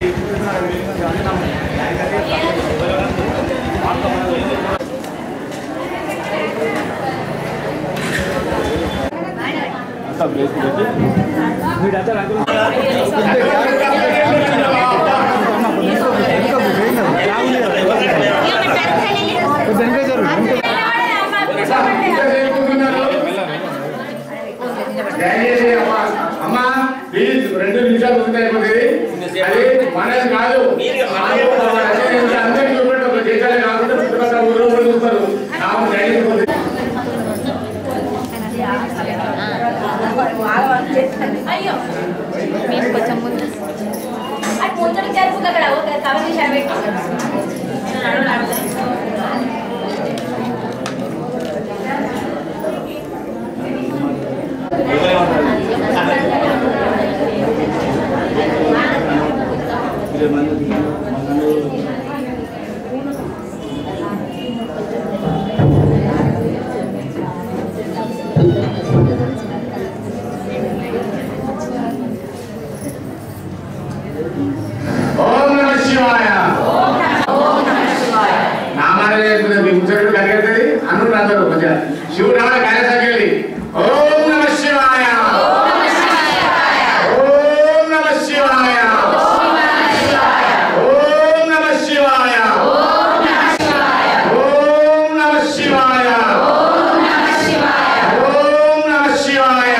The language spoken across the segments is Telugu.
దయచేసి అమ్మా అమ్మా ప్లీజ్ రెండు నిమిషాలు ముందు అయిపోతుంది అది మనది కాదు అందరికీ చూపెట్టు ఒక దేశాలే కాకుండా చుట్టుపక్కల ఊరు ఊరు చూస్తారు నాకు దయచేసి అయ్యో మీరు కొంచెం ముందు అది ముందు జరుపుతుంది అక్కడ ఒక కవర్ చేసి పెట్టి ఓం నమ శివాయ నామాలు చేసుకునే మీ ముసలి కలిగేది అన్నుడు అందరూ కొంచెం శివుడు రావడ కార్యసంఖ్యలి ఓం నమ శివాయ ఓం నమ శివాయ ఓం నమ శివాయ ఓం నమ శివాయ ఓం నమ శివాయ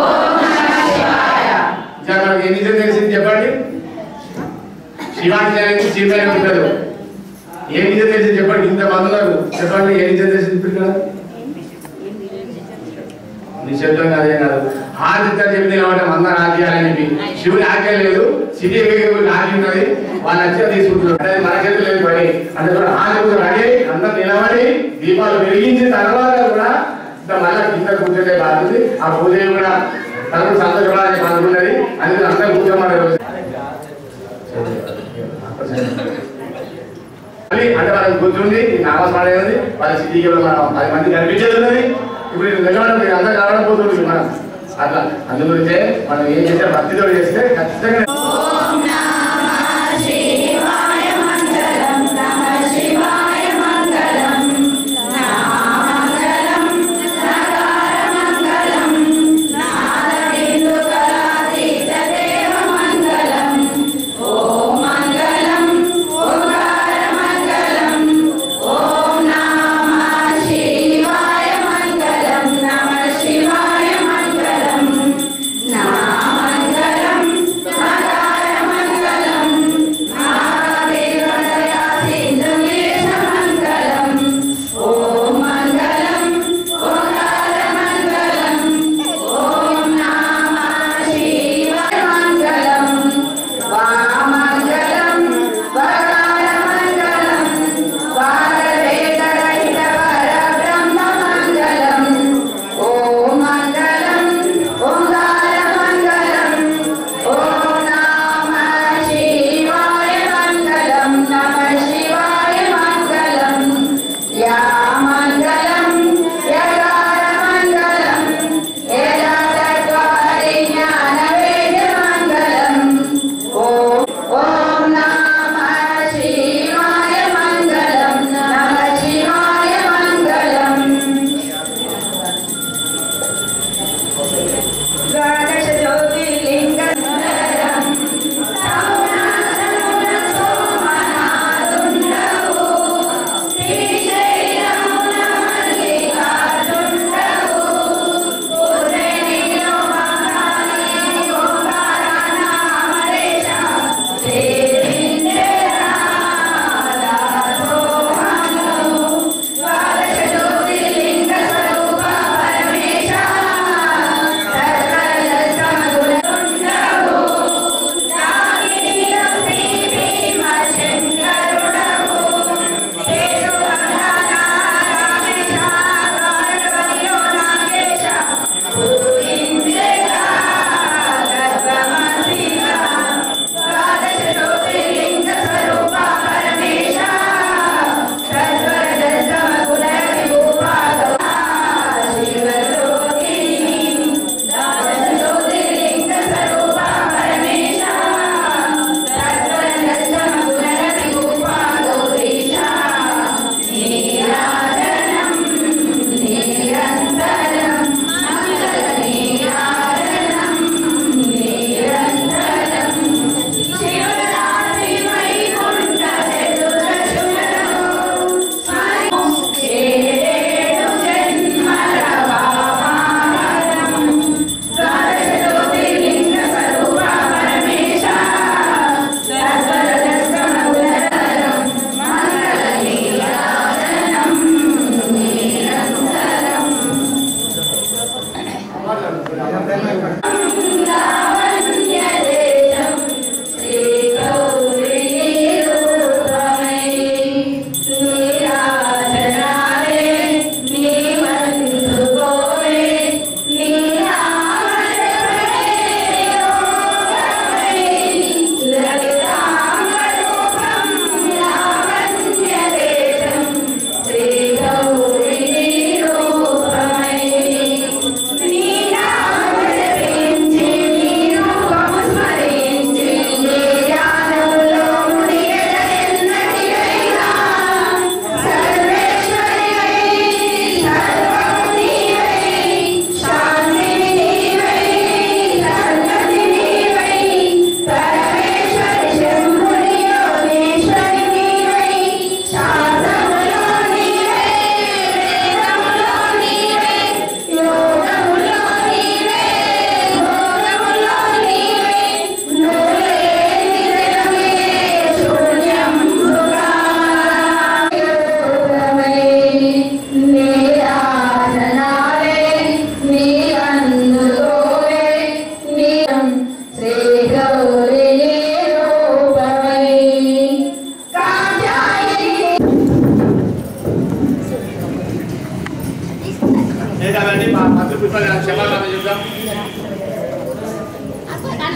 జగన్ ఎన్ని తెలిసింది చెప్పండి శివాజీ జయంతి శివమైన ఉంటారు ఏ నిజం తెలిసి చెప్పండి ఇంత మంది ఉన్నారు చెప్పండి ఏ నిజం తెలిసి ఇప్పుడు కదా నిశ్శబ్దం కాదే కాదు ఆదిత్య చెప్పింది కాబట్టి అందరూ ఆద్యాలని చెప్పి శివుడి ఆజ్ఞ లేదు సిటీ ఆగి ఉన్నది వాళ్ళు నచ్చిన తీసుకుంటున్నారు అంటే మన చేతులు లేదు పని అంటే కూడా ఆది రెడీ అందరు నిలబడి దీపాలు వెలిగించిన తర్వాత కూడా ఇంకా మళ్ళీ కింద కూర్చొనే బాధ్యత ఆ పూజ కూడా తనకు సంతోషపడాలని అనుకున్నది అందుకే అందరూ కూర్చోమని రోజు మళ్ళీ అంటే వాళ్ళకి కూర్చుంది ఈ నామస్మరణ ఉంది వాళ్ళ సిటీకి మనం పది మంది కనిపించేది ఉన్నది ఇప్పుడు ఇది నిలబడడం మీరు అందరూ కనబడపోతుంది మనం అట్లా అందుగురించే మనం ఏం చేస్తే భక్తితో చేస్తే ఖచ్చితంగా శివాయ మంగళం నా మంగళం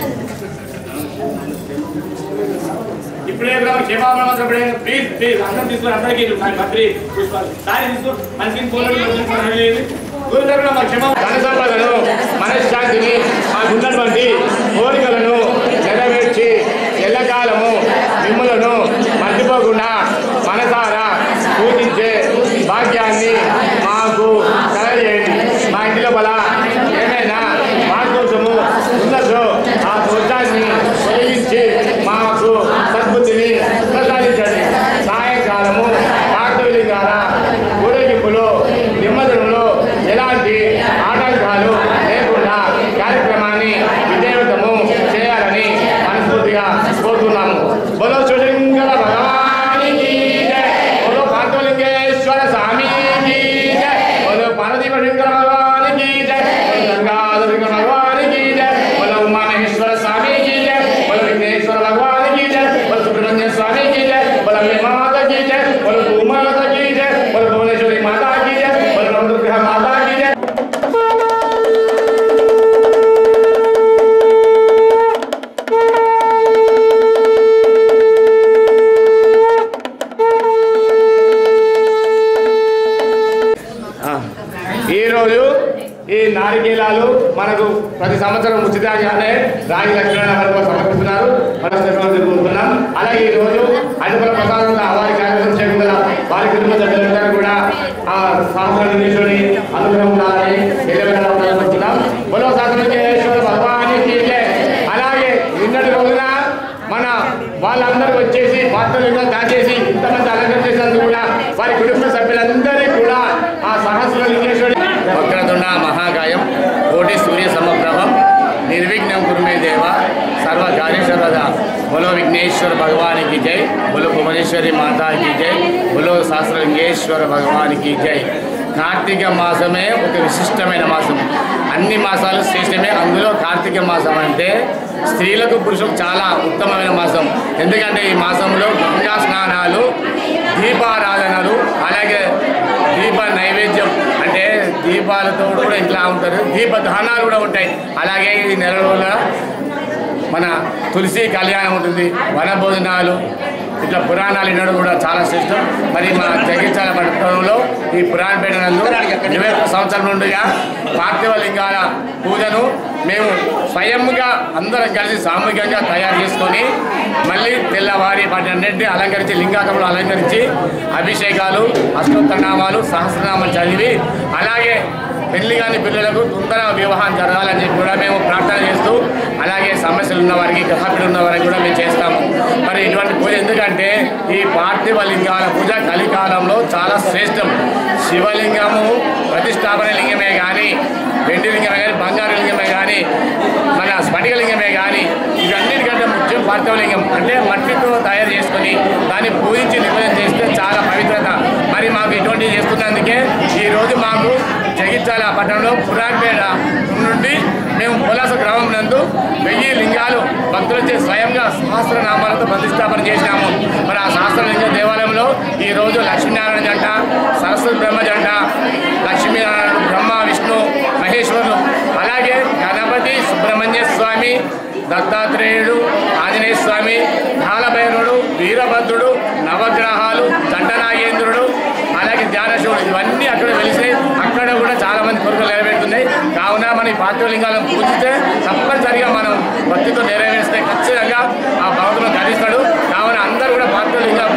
ఇప్పుడే క్షేమాపణ మాత్రం ఇప్పుడే ప్లీజ్ ప్లీజ్ అందరం తీసుకుని అందరికీ మంత్రి చూసుకోవాలి దారి తీసుకో మనకి గురుతరపున మా క్షమా ధన సంపదను మనశ్శాంతిని మాకున్నటువంటి కోరికలను నెరవేర్చి ఎల్లకాలము మిమ్మలను మర్చిపోకుండా మనసారా పూజించే భాగ్యాన్ని మాకు కలగజేయండి మా ఇంటి లోపల ఏమైనా మా కోసము ఉన్నదో ఆ దోషాన్ని తొలగించి మాకు సద్బుద్ధిని ప్రసాదించండి సాయంకాలము కార్తవీలింగాల ఊరేగింపులో నిమ్మదంలో ఎలాంటి ఆటంకాలు లేకుండా కార్యక్రమాన్ని విజయవంతము చేయాలని మనస్ఫూర్తిగా కోరుతున్నాము బలో శివశంకర భగవానికి జై. బలో కార్తవలింగేశ్వర స్వామికి జై. బలో పార్వతీవ శంకర భగవానికి జై బలో గంగాధర శంకర భగవానికి జై బలో ఉమామహేశ్వర స్వామికి జై బలో విఘ్నేశ్వర భగవానికి జై బలో సుబ్రహ్మణ్య స్వామికి జై బలో మాతకి జై బలో భూమాతకి జై బలో భువనేశ్వరి మాతాకి జై బలో నవదుర్గ మాతాకి జై ఈరోజు ఈ నారికేలాలు మనకు ప్రతి సంవత్సరం ఉచితంగానే రాగి లక్ష్మణ వరకు సమర్పిస్తున్నారు మనం జరుపుకుంటున్నాం అలాగే ఈ రోజు అధిపల ప్రసాదం వారి కార్యక్రమం చేయకుండా వారి కుటుంబ సభ్యులందరూ కూడా ఆ శాస్త్రాన్ని తీసుకొని అనుగ్రహం ఉండాలని ఎల్లవేళలా ఉండాలనుకుంటున్నాం బలో శాస్త్రేశ్వర భగవానికి జై. అలాగే నిన్నటి రోజున మన వాళ్ళందరూ వచ్చేసి పాత్రలుగా దాచేసి ఇంతమంది అలంకరణ చేసినందుకు కూడా వారి కుటుంబ సభ్యులందరికీ కూడా ఆ సహస్ర లింగేశ్వరి వక్రతుండ మహాకాయం కోటి సూర్య సమప్రభం నిర్విఘ్నం కురుమే దేవ సర్వ కార్యసర్వద బులో విఘ్నేశ్వర భగవానికి జై బులో భువనేశ్వరి మాతాకి జై బులో సహస్రలింగేశ్వర భగవానికి జై కార్తీక మాసమే ఒక విశిష్టమైన మాసం అన్ని మాసాలు శ్రేష్టమే అందులో కార్తీక మాసం అంటే స్త్రీలకు పురుషులకు చాలా ఉత్తమమైన మాసం ఎందుకంటే ఈ మాసంలో గంగా స్నానాలు దీపారాధనలు అలాగే దీప నైవేద్యం అంటే దీపాలతో కూడా ఇంట్లో ఉంటారు దీప దానాలు కూడా ఉంటాయి అలాగే ఈ నెల రోజుల మన తులసి కళ్యాణం ఉంటుంది వన భోజనాలు ఇట్లా పురాణాలు వినడం కూడా చాలా శ్రేష్టం మరి మా జగిత్యాల పట్టణంలో ఈ పురాణ పెట్టినందు ఇరవై ఒక్క సంవత్సరం నుండిగా పార్థివ లింగాల పూజను మేము స్వయంగా అందరం కలిసి సామూహికంగా తయారు చేసుకొని మళ్ళీ తెల్లవారి వాటిన్నింటినీ అలంకరించి లింగాకంలో అలంకరించి అభిషేకాలు అష్టోత్తరనామాలు సహస్రనామాలు చదివి అలాగే పెళ్లి కాని పిల్లలకు తొందరగా వివాహం జరగాలని చెప్పి కూడా మేము ప్రార్థన చేస్తూ అలాగే సమస్యలు ఉన్న వారికి గ్రహపీడు ఉన్న వారికి కూడా మేము చేస్తాము మరి ఇటువంటి పూజ ఎందుకంటే ఈ పార్థివ లింగాల పూజ కలికాలంలో చాలా శ్రేష్టం శివలింగము ప్రతిష్టాపన లింగమే కానీ వెండి లింగమే కానీ బంగారు లింగమే కానీ మన స్ఫటిక లింగమే కానీ ఇవన్నిటికంటే ముఖ్యం పార్థివ లింగం అంటే మట్టితో తయారు చేసుకొని దాన్ని పూజించి నిమజ్జనం చేస్తే చాలా పవిత్రత మరి మాకు ఇటువంటివి చేస్తున్నందుకే ఈ రోజు మాకు జగిత్యాల పట్టణంలో పురాణపేట నుండి మేము పొలాస గ్రామం నందు వెయ్యి లింగాలు భక్తులచే స్వయంగా సహస్రనామాలతో ప్రతిష్టాపన చేసినాము మరి ఆ సహస్రలింగ దేవాలయంలో ఈ రోజు లక్ష్మీనారాయణ జంట సరస్వతి బ్రహ్మ జంట లక్ష్మీనారాయణ బ్రహ్మ విష్ణు మహేశ్వరులు అలాగే గణపతి సుబ్రహ్మణ్య స్వామి దత్తాత్రేయుడు ఆంజనేయ స్వామి కాలభైరవుడు వీరభద్రుడు నవగ్రహాలు దండనాగేంద్రుడు అలాగే ధ్యానశివుడు ఇవన్నీ అక్కడ వెలిసి అక్కడ కూడా చాలా మంది కోరికలు నెరవేరుతున్నాయి కావున మన ఈ పార్థివలింగాలను పూజిస్తే తప్పనిసరిగా మనం భక్తితో నెరవేరిస్తే ఖచ్చితంగా ఆ భగవంతుడు ధరిస్తాడు కావున అందరూ కూడా పార్థివలింగ